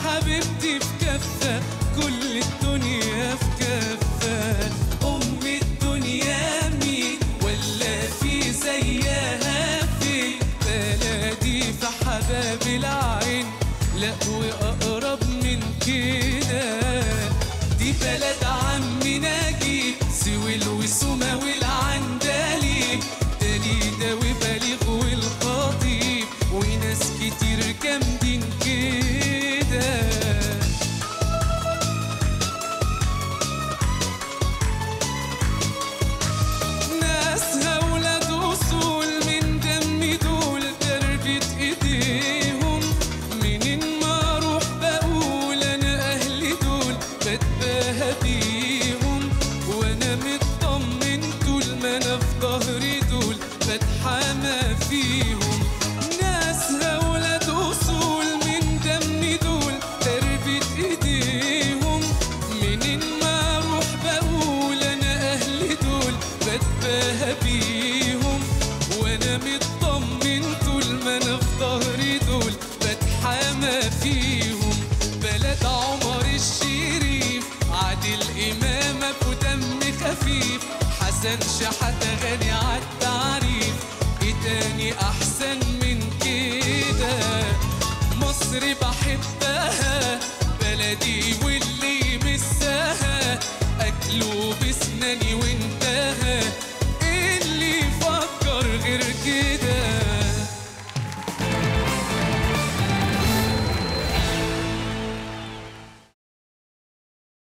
حبيبتي في كفة كل الدنيا في كفة أم الدنيا مين ولا في زيها في بلدي في حباب العين لا وأقرب من كده دي بلد عمي نجيب سويل وسومة والعندليب دليدة وبليغ والخطيب وناس كتير جامدين كده ناسها ولاد اصول من دم دول تربت ايديهم منين ما اروح بقول انا اهلي دول بتباهى بيهم وانا مطمن طول ما انا في ظهري دول بتحامى فيهم ناسها ولاد اصول من دم دول تربت ايديهم منين ما اروح بقول انا اهلي دول بتباهى بيهم وانا مطمن طول ما انا في ظهري دول بتحامى فيهم بلد عمر الشريف عادل امام ابو دم خفيف حسن شحاته غني